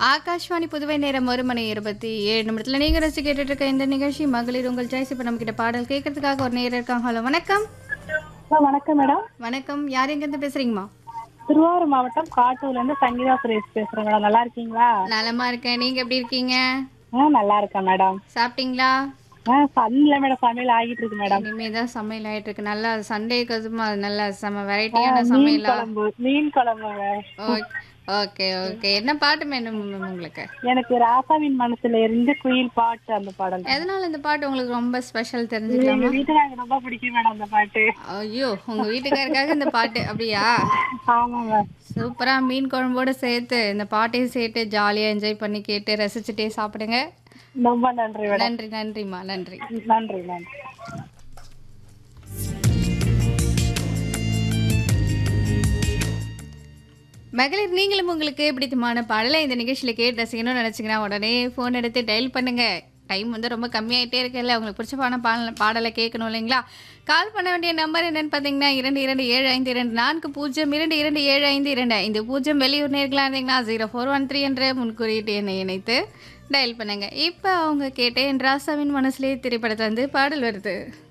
ஆகாஷ்வாணி புதுவை நேரம் ஒரு மணி இருபத்தி ஏழு நிமிடத்தில் நீங்கள் ரசிச்சு கேட்டுட்டு இருக்க இந்த நிகழ்ச்சி மகளிர் உங்கள் சாய்ஸ் இப்போ நம்ம கிட்ட பாடல் கேட்கறதுக்காக ஒரு நேரம் இருக்காங்க ஹலோ வணக்கம் ஹலோ வணக்கம் மேடம் வணக்கம் யார் எங்கேருந்து பேசுறீங்கம்மா திருவாரூர் மாவட்டம் காட்டூர்ல இருந்து சங்கீதா சுரேஷ் பேசுறேன் மேடம் நல்லா இருக்கீங்களா நலமா இருக்கேன் நீங்க எப்படி இருக்கீங்க ஆ நல்லா இருக்கேன் மேடம் சாப்பிட்டீங்களா ஆ சன்ல மேடம் சமையல் ஆகிட்டு இருக்கு மேடம் இனிமே தான் சமையல் ஆயிட்டு இருக்கு நல்லா சண்டே கதுமா நல்ல செம வெரைட்டியான மீன் சமையலா குழம்பு மீன் குழம்புங்க ஓகே ஓகே என்ன பாட்டு வேணும் உங்களுக்கு எனக்கு ராசாவின் மனசுல இருந்து குயில் பாட்டு அந்த பாடல் எதனால இந்த பாட்டு உங்களுக்கு ரொம்ப ஸ்பெஷல் எங்க தெரிஞ்சுக்கலாமா வீட்டுல எனக்கு ரொம்ப பிடிக்கும் மேடம் அந்த பாட்டு ஐயோ உங்க வீட்டுக்காரருக்காக இந்த பாட்டு அப்படியா ஆமாங்க சூப்பரா மீன் குழம்போட சேர்த்து இந்த பாட்டையும் சேர்த்து ஜாலியா என்ஜாய் பண்ணி கேட்டு ரசிச்சுட்டே சாப்பிடுங்க ரொம்ப நன்றி மேடம் நன்றி நன்றிம்மா நன்றி நன்றி நன்றி மகளிர் நீங்களும் உங்களுக்கு பிடித்தமான பாடலை இந்த நிகழ்ச்சியில் கேட்டு ரசிக்கணும்னு நினச்சிங்கன்னா உடனே ஃபோன் எடுத்து டயல் பண்ணுங்க டைம் வந்து ரொம்ப கம்மியாயிட்டே இருக்குல்ல உங்களுக்கு பிடிச்சமான பாடல பாடலை கேட்கணும் இல்லைங்களா கால் பண்ண வேண்டிய நம்பர் என்னன்னு பார்த்தீங்கன்னா இரண்டு இரண்டு ஏழு ஐந்து இரண்டு நான்கு பூஜ்ஜியம் இரண்டு இரண்டு ஏழு ஐந்து இரண்டு ஐந்து பூஜ்ஜியம் வெளியூர் நேர்களாக இருந்தீங்கன்னா ஜீரோ ஃபோர் ஒன் த்ரீ என்ற முன்குறியீட்டு எண்ணை இணைத்து டயல் பண்ணுங்க இப்போ அவங்க கேட்ட என் ராசாவின் மனசுலேயே திரைப்படத்தை வந்து பாடல் வருது